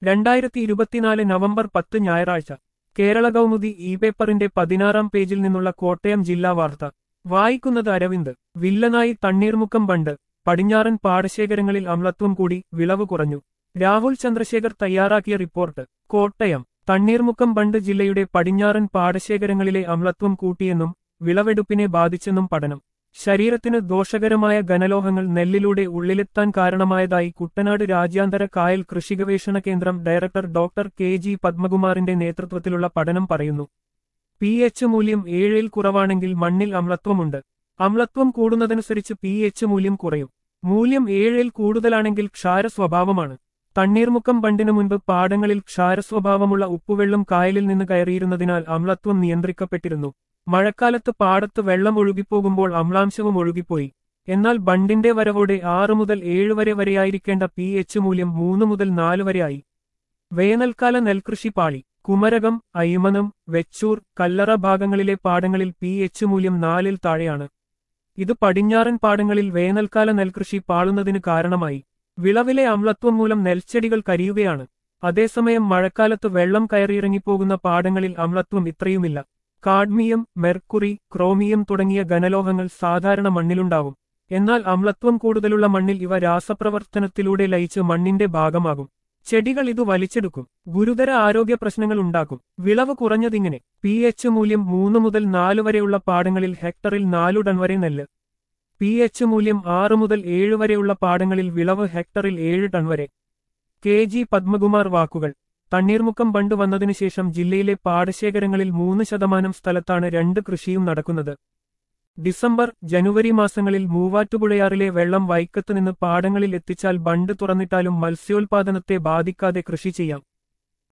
രണ്ടായിരത്തി ഇരുപത്തിനാല് നവംബർ പത്ത് ഞായറാഴ്ച കേരള കൗമുദി ഇ പേപ്പറിന്റെ പതിനാറാം പേജിൽ നിന്നുള്ള കോട്ടയം ജില്ലാ വാർത്ത വായിക്കുന്നത് അരവിന്ദ് വില്ലനായി തണ്ണീർമുക്കം ബണ്ട് പടിഞ്ഞാറൻ പാടശേഖരങ്ങളിൽ അമ്ലത്വം കൂടി വിളവ് കുറഞ്ഞു രാഹുൽ ചന്ദ്രശേഖർ തയ്യാറാക്കിയ റിപ്പോർട്ട് കോട്ടയം തണ്ണീർമുക്കം ബണ്ട് ജില്ലയുടെ പടിഞ്ഞാറൻ പാടശേഖരങ്ങളിലെ അമ്ലത്വം കൂട്ടിയെന്നും വിളവെടുപ്പിനെ ബാധിച്ചെന്നും പഠനം ശരീരത്തിന് ദോഷകരമായ ഘനലോഹങ്ങൾ നെല്ലിലൂടെ ഉള്ളിലെത്താൻ കാരണമായതായി കുട്ടനാട് രാജ്യാന്തര കായൽ കൃഷി ഗവേഷണ കേന്ദ്രം ഡയറക്ടർ ഡോക്ടർ കെ ജി പത്മകുമാറിന്റെ നേതൃത്വത്തിലുള്ള പഠനം പറയുന്നു പി എച്ച് മൂല്യം ഏഴിൽ കുറവാണെങ്കിൽ മണ്ണിൽ അമ്ലത്വമുണ്ട് അമ്ലത്വം കൂടുന്നതനുസരിച്ച് പി എച്ച് മൂല്യം കുറയും മൂല്യം ഏഴിൽ കൂടുതലാണെങ്കിൽ ക്ഷാര സ്വഭാവമാണ് തണ്ണീർമുക്കം ബണ്ടിനു മുൻപ് പാടങ്ങളിൽ ക്ഷാരസ്വഭാവമുള്ള ഉപ്പുവെള്ളം കായലിൽ നിന്ന് കയറിയിരുന്നതിനാൽ അമ്ലത്വം നിയന്ത്രിക്കപ്പെട്ടിരുന്നു മഴക്കാലത്ത് പാടത്ത് വെള്ളം ഒഴുകിപ്പോകുമ്പോൾ അമ്ലാംശവും ഒഴുകിപ്പോയി എന്നാൽ ബണ്ടിന്റെ വരവോടെ ആറ് മുതൽ ഏഴ് വരെ വരെയായിരിക്കേണ്ട പി എച്ച് മൂല്യം മൂന്ന് മുതൽ നാല് വരെയായി വേനൽക്കാല നെൽകൃഷി പാളി കുമരകം അയ്മനം വെച്ചൂർ കല്ലറ ഭാഗങ്ങളിലെ പാടങ്ങളിൽ പി എച്ച് മൂല്യം നാലിൽ താഴെയാണ് ഇത് പടിഞ്ഞാറൻ പാടങ്ങളിൽ വേനൽക്കാല നെൽകൃഷി പാളുന്നതിന് കാരണമായി വിളവിലെ അമ്ലത്വം മൂലം നെൽച്ചെടികൾ കരിയുകയാണ് അതേസമയം മഴക്കാലത്ത് വെള്ളം കയറിയിറങ്ങിപ്പോകുന്ന പാടങ്ങളിൽ അമ്ലത്വം ഇത്രയുമില്ല കാഡ്മിയം മെർക്കുറി ക്രോമിയം തുടങ്ങിയ ഘനലോഹങ്ങൾ സാധാരണ മണ്ണിലുണ്ടാവും എന്നാൽ അമ്ലത്വം കൂടുതലുള്ള മണ്ണിൽ ഇവ രാസപ്രവർത്തനത്തിലൂടെ ലയിച്ച് മണ്ണിന്റെ ഭാഗമാകും ചെടികൾ ഇത് വലിച്ചെടുക്കും ഗുരുതര ആരോഗ്യ പ്രശ്നങ്ങൾ ഉണ്ടാക്കും വിളവ് കുറഞ്ഞതിങ്ങനെ പി എച്ച് മൂല്യം മൂന്ന് മുതൽ നാല് വരെയുള്ള പാടങ്ങളിൽ ഹെക്ടറിൽ നാലു ടൺ വരെ നെല്ല് പി എച്ച് മൂല്യം ആറ് മുതൽ ഏഴ് വരെയുള്ള പാടങ്ങളിൽ വിളവ് ഹെക്ടറിൽ ഏഴ് ടൺ വരെ കെ ജി പത്മകുമാർ വാക്കുകൾ തണ്ണീർമുക്കം ബണ്ട് വന്നതിനുശേഷം ജില്ലയിലെ പാടശേഖരങ്ങളിൽ മൂന്ന് ശതമാനം സ്ഥലത്താണ് രണ്ട് കൃഷിയും നടക്കുന്നത് ഡിസംബർ ജനുവരി മാസങ്ങളിൽ മൂവാറ്റുപുഴയാറിലെ വെള്ളം വൈക്കത്ത് നിന്ന് പാടങ്ങളിൽ എത്തിച്ചാൽ ബണ്ട് തുറന്നിട്ടാലും മത്സ്യോൽപാദനത്തെ ബാധിക്കാതെ കൃഷി ചെയ്യാം